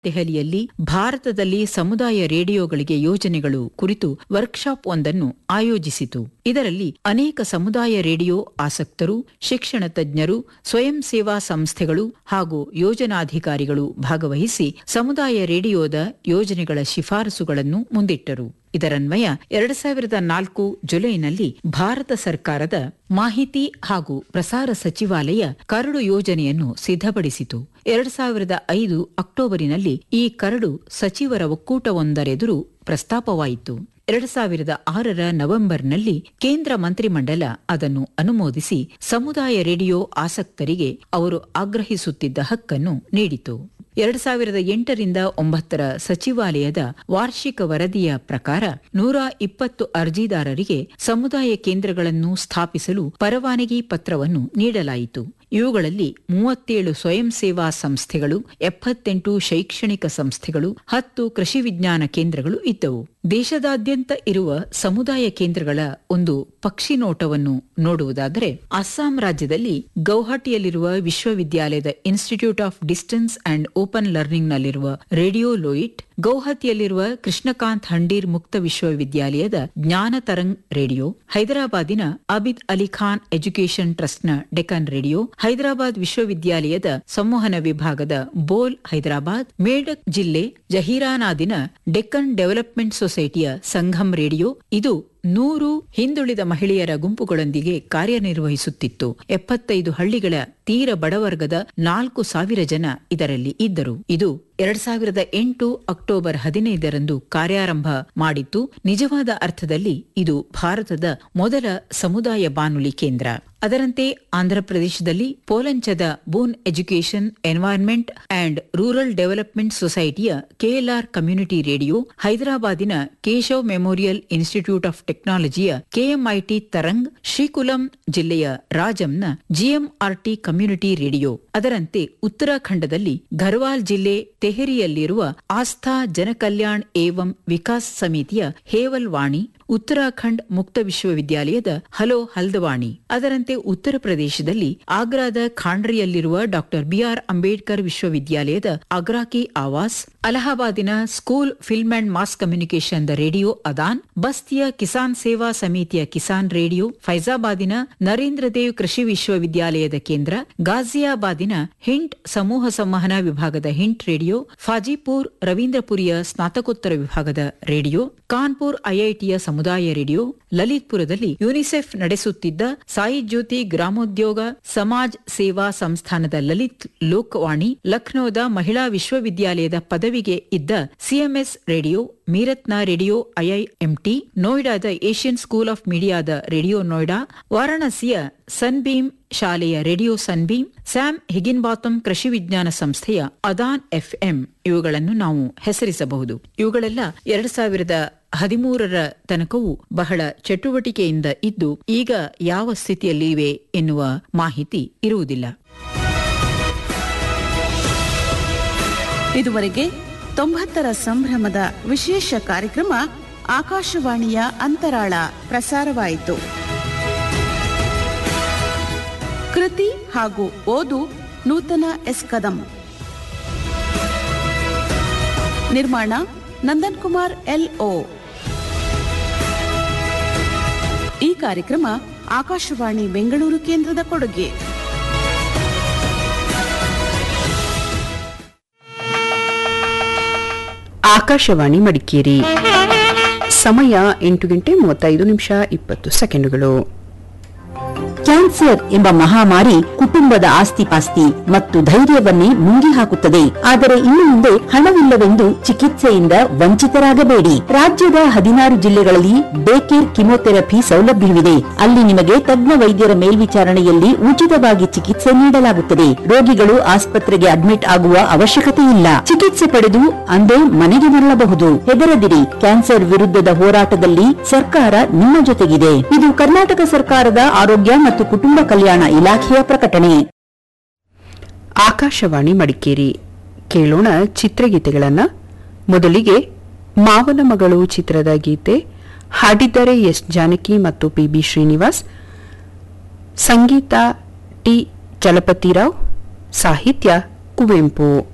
ದೆಹಲಿಯಲ್ಲಿ ಭಾರತದಲ್ಲಿ ಸಮುದಾಯ ರೇಡಿಯೋಗಳಿಗೆ ಯೋಜನೆಗಳು ಕುರಿತು ವರ್ಕ್ಶಾಪ್ ಒಂದನ್ನು ಆಯೋಜಿಸಿತು ಇದರಲ್ಲಿ ಅನೇಕ ಸಮುದಾಯ ರೇಡಿಯೋ ಆಸಕ್ತರು ಶಿಕ್ಷಣ ತಜ್ಞರು ಸ್ವಯಂ ಸೇವಾ ಸಂಸ್ಥೆಗಳು ಹಾಗೂ ಯೋಜನಾಧಿಕಾರಿಗಳು ಭಾಗವಹಿಸಿ ಸಮುದಾಯ ರೇಡಿಯೋದ ಯೋಜನೆಗಳ ಶಿಫಾರಸುಗಳನ್ನು ಮುಂದಿಟ್ಟರು ಇದರನ್ವಯ ಎರಡು ಸಾವಿರದ ನಾಲ್ಕು ಜುಲೈನಲ್ಲಿ ಭಾರತ ಸರ್ಕಾರದ ಮಾಹಿತಿ ಹಾಗೂ ಪ್ರಸಾರ ಸಚಿವಾಲಯ ಕರಡು ಯೋಜನೆಯನ್ನು ಸಿದ್ಧಪಡಿಸಿತು ಎರಡು ಸಾವಿರದ ಐದು ಅಕ್ಟೋಬರಿನಲ್ಲಿ ಈ ಕರಡು ಸಚಿವರ ಒಕ್ಕೂಟವೊಂದರೆದುರು ಪ್ರಸ್ತಾಪವಾಯಿತು ಎರಡು ಸಾವಿರದ ಆರರ ನವೆಂಬರ್ನಲ್ಲಿ ಕೇಂದ್ರ ಮಂತ್ರಿಮಂಡಲ ಅದನ್ನು ಅನುಮೋದಿಸಿ ಸಮುದಾಯ ರೇಡಿಯೋ ಆಸಕ್ತರಿಗೆ ಅವರು ಆಗ್ರಹಿಸುತ್ತಿದ್ದ ಹಕ್ಕನ್ನು ನೀಡಿತು ಎರಡು ಸಾವಿರದ ಎಂಟರಿಂದ ಒಂಬತ್ತರ ಸಚಿವಾಲಯದ ವಾರ್ಷಿಕ ವರದಿಯ ಪ್ರಕಾರ ನೂರ ಇಪ್ಪತ್ತು ಅರ್ಜಿದಾರರಿಗೆ ಸಮುದಾಯ ಕೇಂದ್ರಗಳನ್ನು ಸ್ಥಾಪಿಸಲು ಪರವಾನಗಿ ಪತ್ರವನ್ನು ನೀಡಲಾಯಿತು ಇವುಗಳಲ್ಲಿ ಮೂವತ್ತೇಳು ಸ್ವಯಂ ಸೇವಾ ಸಂಸ್ಥೆಗಳು ಎಪ್ಪತ್ತೆಂಟು ಶೈಕ್ಷಣಿಕ ಸಂಸ್ಥೆಗಳು ಹತ್ತು ಕೃಷಿ ವಿಜ್ಞಾನ ಕೇಂದ್ರಗಳು ಇದ್ದವು ದೇಶದಾದ್ಯಂತ ಇರುವ ಸಮುದಾಯ ಕೇಂದ್ರಗಳ ಒಂದು ಪಕ್ಷಿ ನೋಟವನ್ನು ನೋಡುವುದಾದರೆ ಅಸ್ಸಾಂ ರಾಜ್ಯದಲ್ಲಿ ಗೌಹಾಟಿಯಲ್ಲಿರುವ ವಿಶ್ವವಿದ್ಯಾಲಯದ institute of distance and open ಲರ್ನಿಂಗ್ನಲ್ಲಿರುವ ರೇಡಿಯೋ ಲೋಯಿಟ್ ಗೌಹತಿಯಲ್ಲಿರುವ ಕೃಷ್ಣಕಾಂತ್ ಹಂಡೀರ್ ಮುಕ್ತ ವಿಶ್ವವಿದ್ಯಾಲಯದ ಜ್ಞಾನ ತರಂಗ್ ರೇಡಿಯೋ ಹೈದರಾಬಾದಿನ ಅಬಿದ್ ಅಲಿ ಖಾನ್ ಎಜುಕೇಷನ್ ಟ್ರಸ್ಟ್ನ ಡೆಕನ್ ರೇಡಿಯೋ ಹೈದರಾಬಾದ್ ವಿಶ್ವವಿದ್ಯಾಲಯದ ಸಂವಹನ ವಿಭಾಗದ ಬೋಲ್ ಹೈದರಾಬಾದ್ ಮೇಡಕ್ ಜಿಲ್ಲೆ ಜಹೀರಾನಾದಿನ ಡೆಕ್ಕನ್ ಡೆವಲಪ್ಮೆಂಟ್ ಸೊಸೈಟಿಯ ಸಂಘಂ ರೇಡಿಯೋ ಇದು ನೂರು ಹಿಂದುಳಿದ ಮಹಿಳೆಯರ ಗುಂಪುಗಳೊಂದಿಗೆ ಕಾರ್ಯನಿರ್ವಹಿಸುತ್ತಿತ್ತು ಎಪ್ಪತ್ತೈದು ಹಳ್ಳಿಗಳ ತೀರ ಬಡವರ್ಗದ ನಾಲ್ಕು ಸಾವಿರ ಜನ ಇದರಲ್ಲಿ ಇದ್ದರು ಇದು ಎರಡ್ ಸಾವಿರದ ಎಂಟು ಅಕ್ಟೋಬರ್ ಹದಿನೈದರಂದು ಕಾರ್ಯಾರಂಭ ಮಾಡಿದ್ದು ನಿಜವಾದ ಅರ್ಥದಲ್ಲಿ ಇದು ಭಾರತದ ಮೊದಲ ಸಮುದಾಯ ಬಾನುಲಿ ಕೇಂದ್ರ ಅದರಂತೆ ಆಂಧ್ರಪ್ರದೇಶದಲ್ಲಿ ಪೋಲಂಚದ ಬೂನ್ education environment and rural development ಸೊಸೈಟಿಯ ಕೆಎಲ್ಆರ್ ಕಮ್ಯುನಿಟಿ ರೇಡಿಯೋ ಹೈದರಾಬಾದಿನ ಕೇಶವ್ ಮೆಮೋರಿಯಲ್ ಇನ್ಸ್ಟಿಟ್ಯೂಟ್ ಆಫ್ ಟೆಕ್ನಾಲಜಿಯ ಕೆಎಂಐಟಿ ತರಂಗ್ ಶ್ರೀಕುಲಂ ಜಿಲ್ಲೆಯ ರಾಜಂನ ಜಿಎಂಆರ್ಟಿ ಕಮ್ಯುನಿಟಿ ರೇಡಿಯೋ ಅದರಂತೆ ಉತ್ತರಾಖಂಡದಲ್ಲಿ ಘರ್ವಾಲ್ ಜಿಲ್ಲೆ ತೆಹರಿಯಲ್ಲಿರುವ ಆಸ್ಥಾ ಜನಕಲ್ಯಾಣ್ ಏವಂ ವಿಕಾಸ್ ಸಮಿತಿಯ ಹೇವಲ್ ವಾಣಿ ಉತ್ತರಾಖಂಡ್ ಮುಕ್ತ ವಿಶ್ವವಿದ್ಯಾಲಯದ ಹಲೋ ಹಲ್ದವಾಣಿ ಅದರಂತೆ ಉತ್ತರ ಪ್ರದೇಶದಲ್ಲಿ ಆಗ್ರಾದ ಖಾಂಡ್ರಿಯಲ್ಲಿರುವ ಡಾಕ್ಟರ್ ಬಿಆರ್ ಅಂಬೇಡ್ಕರ್ ವಿಶ್ವವಿದ್ಯಾಲಯದ ಅಗ್ರಾಕಿ Awas ಅಲಹಾಬಾದಿನ school film and mass communication the radio ಅದಾನ್ ಬಸ್ತಿಯ Kisan ಸೇವಾ ಸಮಿತಿಯ ಕಿಸಾನ್ ರೇಡಿಯೋ ಫೈಜಾಬಾದಿನ ನರೇಂದ್ರ ದೇವ್ ಕೃಷಿ ವಿಶ್ವವಿದ್ಯಾಲಯದ ಕೇಂದ್ರ ಗಾಜಿಯಾಬಾದಿನ ಹಿಂಟ್ ಸಮೂಹ ಸಂವಹನ ವಿಭಾಗದ ಹಿಂಟ್ ರೇಡಿಯೋ ಫಾಜಿಪುರ್ ರವೀಂದ್ರಪುರಿಯ ಸ್ನಾತಕೋತ್ತರ ವಿಭಾಗದ ರೇಡಿಯೋ ಕಾನ್ಪುರ್ ಐಐಟಿಯ ಸಮುದಾಯ ರೇಡಿಯೋ ಲಲಿತ್ಪುರದಲ್ಲಿ ಯುನಿಸೆಫ್ ನಡೆಸುತ್ತಿದ್ದ ಸಾಯಿ ಜ್ಯೋತಿ ಗ್ರಾಮೋದ್ಯೋಗ ಸಮಾಜ್ ಸೇವಾ ಸಂಸ್ಥಾನದ ಲಲಿತ್ ಲೋಕವಾಣಿ ಲಕ್ನೋದ ಮಹಿಳಾ ವಿಶ್ವವಿದ್ಯಾಲಯದ ಪದವಿಗೆ ಇದ್ದ ಸಿಎಂಎಸ್ ರೇಡಿಯೋ ಮೀರತ್ನ ರೇಡಿಯೋ ಐಐಎಂಟಿ ನೋಯ್ಡಾದ ಏಷ್ಯನ್ ಸ್ಕೂಲ್ ಆಫ್ ಮೀಡಿಯಾದ ರೇಡಿಯೋ ನೋಯ್ಡಾ ವಾರಾಣಸಿಯ ಸನ್ಬೀಮ್ ಶಾಲೆಯ ರೇಡಿಯೋ ಸನ್ಬೀಮ್ ಸ್ಯಾಮ್ ಹಿಗಿನ್ಬಾತಮ್ ಕೃಷಿ ವಿಜ್ಞಾನ ಸಂಸ್ಥೆಯ ಅದಾನ್ ಎಫ್ಎಂ ಇವುಗಳನ್ನು ನಾವು ಹೆಸರಿಸಬಹುದು ಇವುಗಳೆಲ್ಲ ಎರಡ್ ಸಾವಿರದ ಹದಿಮೂರರ ತನಕವೂ ಬಹಳ ಚಟುವಟಿಕೆಯಿಂದ ಇದ್ದು ಈಗ ಯಾವ ಸ್ಥಿತಿಯಲ್ಲಿವೆ ಎನ್ನುವ ಮಾಹಿತಿ ಇರುವುದಿಲ್ಲ ಇದುವರೆಗೆ ತೊಂಬತ್ತರ ಸಂಭ್ರಮದ ವಿಶೇಷ ಕಾರ್ಯಕ್ರಮ ಆಕಾಶವಾಣಿಯ ಅಂತರಾಳ ಪ್ರಸಾರವಾಯಿತು ಕೃತಿ ಹಾಗೂ ಓದು ನೂತನ ಎಸ್ ಕದಂ ನಿರ್ಮಾಣ ನಂದನ್ ಕುಮಾರ್ ಎಲ್ ಓ ಈ ಕಾರ್ಯಕ್ರಮ ಆಕಾಶವಾಣಿ ಬೆಂಗಳೂರು ಕೇಂದ್ರದ ಕೊಡುಗೆ ಆಕಾಶವಾಣಿ ಮಡಿಕೇರಿ ಸಮಯ ಎಂಟು ಗಂಟೆ ಮೂವತ್ತೈದು ನಿಮಿಷ ಇಪ್ಪತ್ತು ಸೆಕೆಂಡುಗಳು ಕ್ಯಾನ್ಸರ್ ಎಂಬ ಮಹಾಮಾರಿ ಕುಟುಂಬದ ಆಸ್ತಿಪಾಸ್ತಿ ಮತ್ತು ಧೈರ್ಯವನ್ನೇ ನುಂಗಿ ಹಾಕುತ್ತದೆ ಆದರೆ ಇನ್ನು ಮುಂದೆ ಹಣವಿಲ್ಲವೆಂದು ಚಿಕಿತ್ಸೆಯಿಂದ ವಂಚಿತರಾಗಬೇಡಿ ರಾಜ್ಯದ ಹದಿನಾರು ಜಿಲ್ಲೆಗಳಲ್ಲಿ ಡೇಕೇರ್ ಕಿಮೋಥೆರಪಿ ಸೌಲಭ್ಯವಿದೆ ಅಲ್ಲಿ ನಿಮಗೆ ತಜ್ಞ ವೈದ್ಯರ ಮೇಲ್ವಿಚಾರಣೆಯಲ್ಲಿ ಉಚಿತವಾಗಿ ಚಿಕಿತ್ಸೆ ನೀಡಲಾಗುತ್ತದೆ ರೋಗಿಗಳು ಆಸ್ಪತ್ರೆಗೆ ಅಡ್ಮಿಟ್ ಆಗುವ ಅವಶ್ಯಕತೆ ಇಲ್ಲ ಚಿಕಿತ್ಸೆ ಪಡೆದು ಅಂದೇ ಮನೆಗೆ ಮರಳಬಹುದು ಹೆದರದಿರಿ ಕ್ಯಾನ್ಸರ್ ವಿರುದ್ಧದ ಹೋರಾಟದಲ್ಲಿ ಸರ್ಕಾರ ನಿಮ್ಮ ಜೊತೆಗಿದೆ ಇದು ಕರ್ನಾಟಕ ಸರ್ಕಾರದ ಆರೋಗ್ಯ ಮತ್ತು ಕುಟುಂಬ ಕಲ್ಯಾಣ ಇಲಾಖೆಯ ಪ್ರಕಟಣೆ ಆಕಾಶವಾಣಿ ಮಡಿಕೇರಿ ಕೇಳೋಣ ಚಿತ್ರಗೀತೆಗಳನ್ನ ಮೊದಲಿಗೆ ಮಾವನ ಮಗಳು ಚಿತ್ರದ ಗೀತೆ ಹಾಡಿದ್ದಾರೆ ಎಸ್ ಜಾನಕಿ ಮತ್ತು ಪಿ ಬಿ ಶ್ರೀನಿವಾಸ್ ಸಂಗೀತ ಟಿ ಚಲಪತಿರಾವ್ ಸಾಹಿತ್ಯ ಕುವೆಂಪು